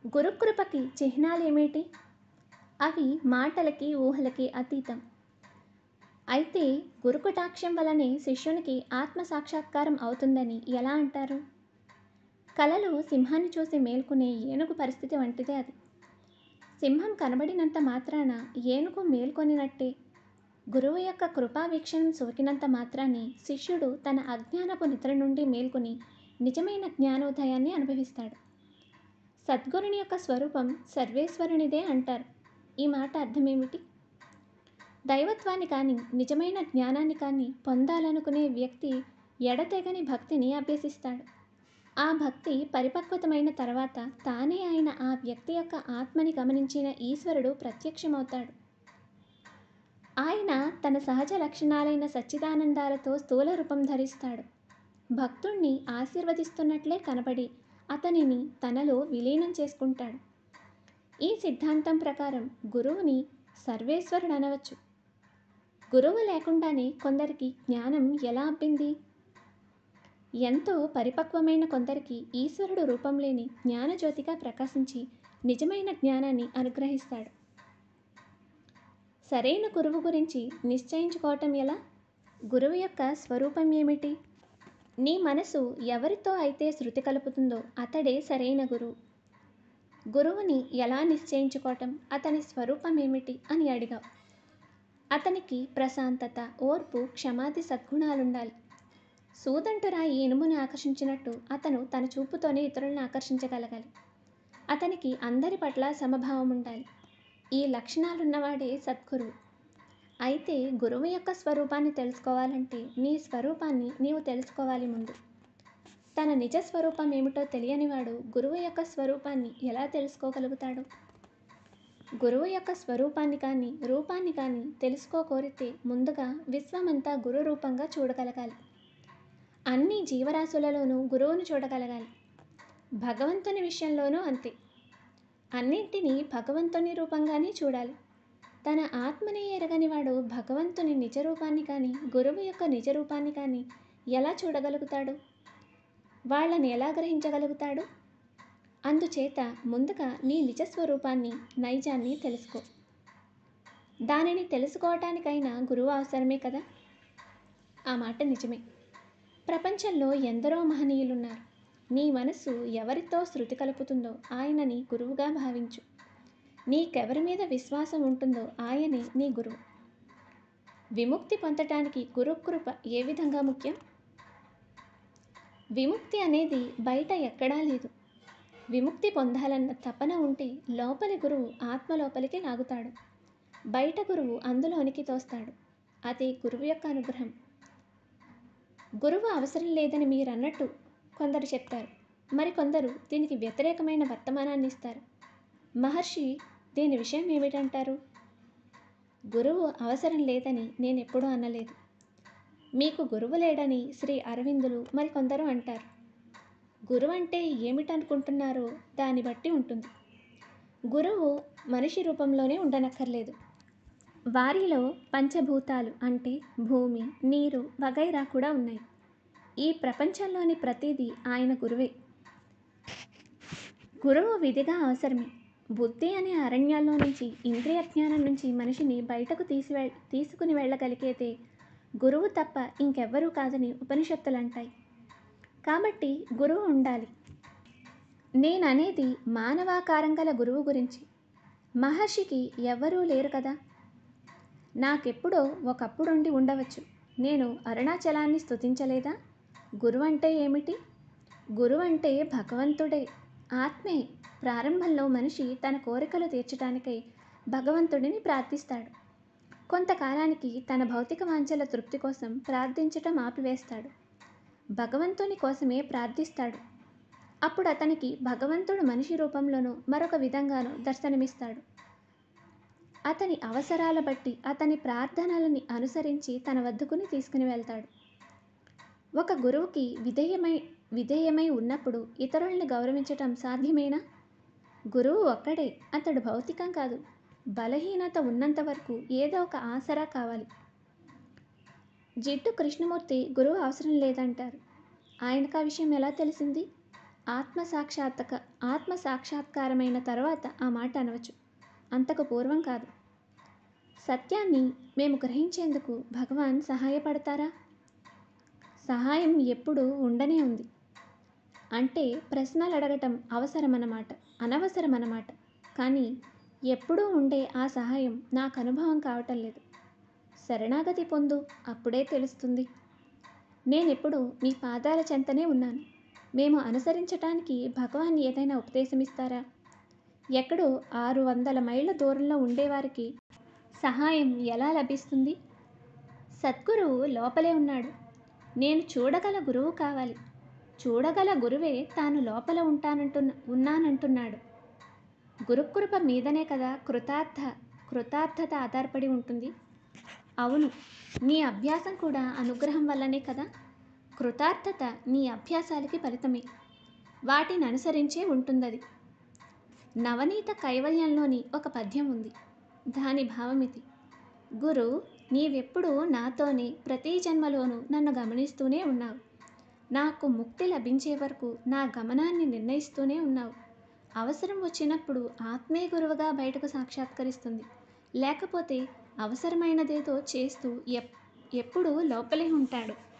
గురుకృపకి చిహ్నాలేమిటి అవి మాటలకి ఊహలకి అతీతం అయితే గురుకటాక్షం వలనే శిష్యునికి ఆత్మ సాక్షాత్కారం అవుతుందని ఎలా అంటారు కలలో సింహాన్ని చూసి మేల్కొనే ఏనుగు పరిస్థితి వంటిదే అది సింహం కనబడినంత మాత్రాన ఏనుగు మేల్కొనినట్టే గురువు యొక్క కృపా వీక్షణం సోకినంత మాత్రాన్ని శిష్యుడు తన అజ్ఞానపు నిద్ర నుండి మేల్కొని నిజమైన జ్ఞానోదయాన్ని అనుభవిస్తాడు సద్గురుని యొక్క స్వరూపం సర్వేశ్వరునిదే అంటారు ఈ మాట అర్థమేమిటి దైవత్వాన్ని కానీ నిజమైన జ్ఞానాన్ని కానీ పొందాలనుకునే వ్యక్తి ఎడతెగని భక్తిని అభ్యసిస్తాడు ఆ భక్తి పరిపక్వతమైన తర్వాత తానే అయిన ఆ వ్యక్తి యొక్క ఆత్మని గమనించిన ఈశ్వరుడు ప్రత్యక్షమవుతాడు ఆయన తన సహజ లక్షణాలైన సచ్చిదానందాలతో స్థూల రూపం ధరిస్తాడు భక్తుణ్ణి ఆశీర్వదిస్తున్నట్లే కనబడి అతనిని తనలో విలీనం చేసుకుంటాడు ఈ సిద్ధాంతం ప్రకారం గురువుని సర్వేశ్వరుడు అనవచ్చు గురువు లేకుండానే కొందరికి జ్ఞానం ఎలా అబ్బింది ఎంతో పరిపక్వమైన కొందరికి ఈశ్వరుడు రూపం లేని జ్ఞానజ్యోతిగా ప్రకాశించి నిజమైన జ్ఞానాన్ని అనుగ్రహిస్తాడు సరైన గురువు గురించి నిశ్చయించుకోవటం ఎలా గురువు యొక్క స్వరూపం ఏమిటి నీ మనసు ఎవరితో అయితే శృతి కలుపుతుందో అతడే సరైన గురువు గురువుని ఎలా నిశ్చయించుకోవటం అతని స్వరూపం ఏమిటి అని అడిగావు అతనికి ప్రశాంతత ఓర్పు క్షమాది సద్గుణాలుండాలి సూదంటురాయి ఇనుముని ఆకర్షించినట్టు అతను తన చూపుతోనే ఇతరులను ఆకర్షించగలగాలి అతనికి అందరి పట్ల సమభావం ఉండాలి ఈ లక్షణాలున్నవాడే సద్గురువు అయితే గురువు యొక్క స్వరూపాన్ని తెలుసుకోవాలంటే నీ స్వరూపాన్ని నీవు తెలుసుకోవాలి ముందు తన నిజ స్వరూపం ఏమిటో తెలియనివాడు గురువు యొక్క స్వరూపాన్ని ఎలా తెలుసుకోగలుగుతాడు గురువు యొక్క స్వరూపాన్ని కానీ రూపాన్ని కానీ తెలుసుకోకోరితే ముందుగా విశ్వమంతా గురు రూపంగా చూడగలగాలి అన్ని జీవరాశులలోనూ గురువును చూడగలగాలి భగవంతుని విషయంలోనూ అంతే అన్నింటినీ భగవంతుని రూపంగానే చూడాలి తన ఆత్మని ఎరగని వాడు భగవంతుని నిజ రూపాన్ని కానీ గురువు యొక్క నిజ రూపాన్ని కానీ ఎలా చూడగలుగుతాడు వాళ్ళని ఎలా గ్రహించగలుగుతాడు అందుచేత ముందుగా నీ నిజ స్వరూపాన్ని నైజాన్ని తెలుసుకో దానిని తెలుసుకోవటానికైనా గురువు అవసరమే కదా ఆ మాట నిజమే ప్రపంచంలో ఎందరో మహనీయులున్నారు నీ మనసు ఎవరితో శృతి కలుపుతుందో ఆయనని గురువుగా భావించు నీకెవరి మీద విశ్వాసం ఉంటుందో ఆయనే నీ గురువు విముక్తి పొందటానికి గురుకృప ఏ విధంగా ముఖ్యం విముక్తి అనేది బయట ఎక్కడా లేదు విముక్తి పొందాలన్న తపన ఉంటే లోపలి గురువు ఆత్మ లోపలికి లాగుతాడు బయట గురువు అందులోనికి తోస్తాడు అదే గురువు యొక్క అనుగ్రహం గురువు అవసరం లేదని మీరు అన్నట్టు కొందరు చెప్తారు మరికొందరు దీనికి వ్యతిరేకమైన వర్తమానాన్ని ఇస్తారు మహర్షి దీని విషయం ఏమిటంటారు గురువు అవసరం లేదని నేను ఎప్పుడూ అనలేదు మీకు గురువు లేడని శ్రీ అరవిందులు మరికొందరు అంటారు గురువు అంటే ఏమిటనుకుంటున్నారో దాన్ని బట్టి ఉంటుంది గురువు మనిషి రూపంలోనే ఉండనక్కర్లేదు వారిలో పంచభూతాలు అంటే భూమి నీరు వగైరా కూడా ఉన్నాయి ఈ ప్రపంచంలోని ప్రతిదీ ఆయన గురువే గురువు విధిగా అవసరమే బుద్ధి అనే అరణ్యాల్లో నుంచి ఇంద్రియ జ్ఞానం నుంచి మనిషిని బయటకు తీసివె తీసుకుని వెళ్ళగలిగేదే గురువు తప్ప ఇంకెవ్వరూ కాదని ఉపనిషత్తులు అంటాయి కాబట్టి గురువు ఉండాలి నేననేది మానవాకారం గల గురువు గురించి మహర్షికి ఎవ్వరూ లేరు కదా నాకెప్పుడో ఒకప్పుడుండి ఉండవచ్చు నేను అరుణాచలాన్ని స్తుతించలేదా గురువు అంటే ఏమిటి గురువు అంటే భగవంతుడే ఆత్మే ప్రారంభంలో మనిషి తన కోరికలు తీర్చడానికై భగవంతుడిని ప్రార్థిస్తాడు కొంతకాలానికి తన భౌతిక వాంఛల తృప్తి కోసం ప్రార్థించటం ఆపివేస్తాడు భగవంతుని కోసమే ప్రార్థిస్తాడు అప్పుడు అతనికి భగవంతుడు మనిషి రూపంలోనూ మరొక విధంగానూ దర్శనమిస్తాడు అతని అవసరాల బట్టి అతని ప్రార్థనలని అనుసరించి తన వద్దకుని తీసుకుని వెళ్తాడు ఒక గురువుకి విధేయమై విధేయమై ఉన్నప్పుడు ఇతరుల్ని గౌరవించటం సాధ్యమేనా గురువు ఒక్కడే అతడు భౌతికం కాదు బలహీనత ఉన్నంత వరకు ఏదో ఒక ఆసరా కావాలి జిడ్డు కృష్ణమూర్తి గురువు అవసరం లేదంటారు ఆయనకు ఆ విషయం ఎలా తెలిసింది ఆత్మ సాక్షాత్క ఆత్మ సాక్షాత్కారమైన తర్వాత ఆ మాట అనవచ్చు అంతకు పూర్వం కాదు సత్యాన్ని మేము గ్రహించేందుకు భగవాన్ సహాయపడతారా సహాయం ఎప్పుడూ ఉండనే ఉంది అంటే ప్రశ్నలు అడగటం అవసరమన్నమాట అనవసరమన్నమాట కానీ ఎప్పుడూ ఉండే ఆ సహాయం నాకు అనుభవం కావటం లేదు శరణాగతి పొందు అప్పుడే తెలుస్తుంది నేనెప్పుడు మీ పాదాల చెంతనే ఉన్నాను మేము అనుసరించటానికి భగవాన్ ఏదైనా ఉపదేశం ఇస్తారా ఎక్కడో ఆరు వందల మైళ్ళ దూరంలో ఉండేవారికి సహాయం ఎలా లభిస్తుంది సద్గురువు లోపలే ఉన్నాడు నేను చూడగల గురువు కావాలి చూడగల గురువే తాను లోపల ఉంటానంటున్న ఉన్నానంటున్నాడు గురుకృప మీదనే కదా కృతార్థ కృతార్థత ఆధారపడి ఉంటుంది అవును నీ అభ్యాసం కూడా అనుగ్రహం వల్లనే కదా కృతార్థత నీ అభ్యాసాలకి ఫలితమే వాటిని అనుసరించే ఉంటుందది నవనీత కైవల్యంలోని ఒక పద్యం ఉంది దాని భావమితి గురు నీవెప్పుడూ నాతోనే ప్రతి జన్మలోనూ నన్ను గమనిస్తూనే ఉన్నావు నాకు ముక్తి లభించే వరకు నా గమనాన్ని నిర్ణయిస్తూనే ఉన్నావు అవసరం వచ్చినప్పుడు ఆత్మే గురువుగా బయటకు సాక్షాత్కరిస్తుంది లేకపోతే అవసరమైనదేదో చేస్తూ ఎప్ ఎప్పుడూ లోపలే ఉంటాడు